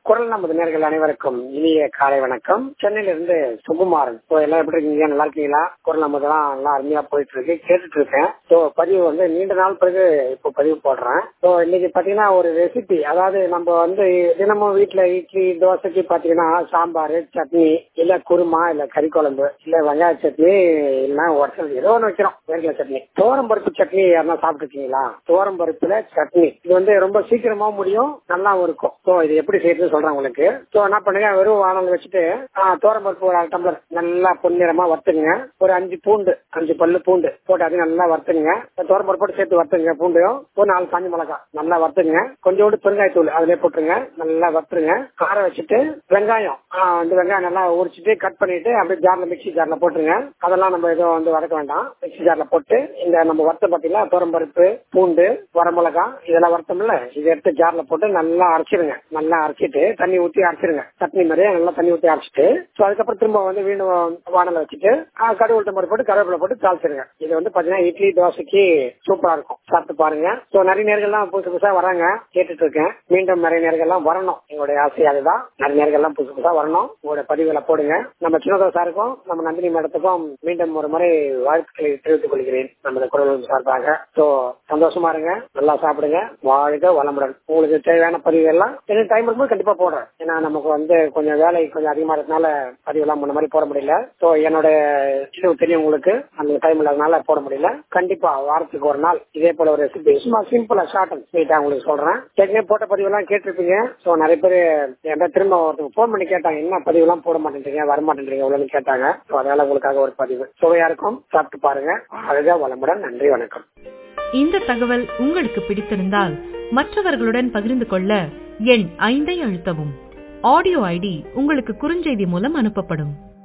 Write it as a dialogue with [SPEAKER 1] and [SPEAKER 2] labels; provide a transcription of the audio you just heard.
[SPEAKER 1] குரல் நமது நேர்கள் அனைவருக்கும் இனிய காலை வணக்கம் சென்னையில இருந்து சுகுமாரன் ஸோ எல்லாம் எப்படி இருக்கீங்க நல்லா இருக்கீங்களா குரல் நமதுலாம் நல்லா அருமையா போயிட்டு இருக்கு கேட்டுட்டு இருக்கேன் ஸோ பதிவு வந்து நீண்ட நாள் பிறகு இப்போ பதிவு போடுறேன் ஸோ இன்னைக்கு பாத்தீங்கன்னா ஒரு ரெசிபி அதாவது நம்ம வந்து தினமும் வீட்டுல இட்லி தோசைக்கு பாத்தீங்கன்னா சாம்பார் சட்னி இல்ல குருமா இல்ல கறி குழம்பு இல்ல வெங்காய சட்னி இல்லைன்னா உடச்சல் ஏதோ ஒன்று வைக்கிறோம் வேர்க்கல சட்னி தோரம் பருப்பு சட்னி யாருன்னா சாப்பிட்டுருக்கீங்களா தோரம் பருப்புல சட்னி இது வந்து ரொம்ப சீக்கிரமா முடியும் நல்லாவும் இருக்கும் ஸோ இது எப்படி செய்யறதுன்னு சொல்றேன் உங்களுக்கு ஸோ என்ன பண்ணுங்க வெறும் வானல் வச்சுட்டு தோரம் பருப்பு ஒரு அரை டம்ளர் நல்லா பொன்னிறமா வறுத்துங்க ஒரு அஞ்சு பூண்டு அஞ்சு பல்லு பூண்டு போட்டு அதையும் நல்லா வறுத்துங்க தோரம் பருப்போடு சேர்த்து வறுத்துங்க பூண்டையும் ஒரு நாலு காஞ்சி மிளகா நல்லா வறுத்துங்க கொஞ்சோண்டு பெருங்காயத்தூள் அதிலே போட்டுருங்க நல்லா வறுத்துருங்க கார வச்சுட்டு வெங்காயம் வந்து வெங்காயம் நல்லா உரிச்சிட்டு கட் பண்ணிட்டு அப்படியே ஜார்ல மிக்சி ஜார்ல போட்டுருங்க அதெல்லாம் நம்ம எதுவும் வந்து வதக்க வேண்டாம் மிக்சி ஜார்ல போட்டு இந்த நம்ம வறுத்த பாத்தீங்களா தோரம் பருப்பு பூண்டு வரமிளகா இதெல்லாம் வறுத்தோம்ல இதை எடுத்து ஜார்ல போட்டு நல்லா அரைச்சிருங்க நல்லா அரைச்சிட்டு தண்ணி ஊத்தி அரைச்சிருங்க சட்னி மாதிரியே நல்லா தண்ணி ஊத்தி அரைச்சிட்டு ஸோ அதுக்கப்புறம் திரும்ப வந்து வீணும் வானல வச்சுட்டு கடுகு உளுத்த மாதிரி போட்டு கருவேப்பிலை போட்டு தாளிச்சிருங்க இது வந்து பாத்தீங்கன்னா இட்லி தோசைக்கு சூப்பரா இருக்கும் சாப்பிட்டு பாருங்க ஸோ நிறைய நேர்கள்லாம் புதுசு புதுசா வராங்க கேட்டுட்டு இருக்கேன் மீண்டும் நிறைய நேர்கள்லாம் வரணும் எங்களுடைய ஆசை அதுதான் நிறைய நேர்கள்லாம் புதுசு புதுசா வரணும் உங்களோட பதிவுகளை போடுங்க நம்ம சின்னதா சாருக்கும் நம்ம நந்தினி மேடத்துக்கும் மீண்டும் ஒரு முறை வாழ்த்துக்களை தெரிவித்துக் கொள்கிறேன் நமது குரல் சார்பாக ஸோ சந்தோஷமா இருங்க நல்லா சாப்பிடுங்க வாழ்க வளமுடன் உங்களுக்கு தேவையான பதிவு எல்லாம் எனக்கு டைம் இருக்கும்போது கண்டிப்பா போடுறேன் ஏன்னா நமக்கு வந்து கொஞ்சம் வேலை கொஞ்சம் அதிகமா இருக்கனால பதிவு எல்லாம் முன்ன மாதிரி போட முடியல ஸோ என்னோட இது தெரியும் உங்களுக்கு அந்த டைம் இல்லாதனால போட முடியல கண்டிப்பா வாரத்துக்கு ஒரு நாள் இதே போல ஒரு ரெசிபி சும்மா சிம்பிளா ஷார்ட் அண்ட் ஸ்வீட்டா உங்களுக்கு சொல்றேன் ஏற்கனவே போட்ட பதிவு எல்லாம் கேட்டிருப்பீங்க ஸோ நிறைய பேர் என்கிட்ட திரும்ப ஒருத்தவங்க ஃபோன் பண்ணி கேட்டாங்க என்ன பதிவு எல்லாம் போட மாட்டேன்றீங்க வர மாட்டேன்றீங்க இவ்வளவு கேட்டாங்க ஸோ அதனால உங்களுக்காக ஒரு பதிவு சுவையா இருக்கும் சாப்பிட்டு பாருங்க அழகா வளமுடன் நன்றி வணக்கம்
[SPEAKER 2] இந்த தகவல் உங்களுக்கு பிடித்திருந்தால் மற்றவர்களுடன் பகிர்ந்து கொள்ள எண் ஐந்தை அழுத்தவும் ஆடியோ ஐடி உங்களுக்கு குறுஞ்செய்தி மூலம் அனுப்பப்படும்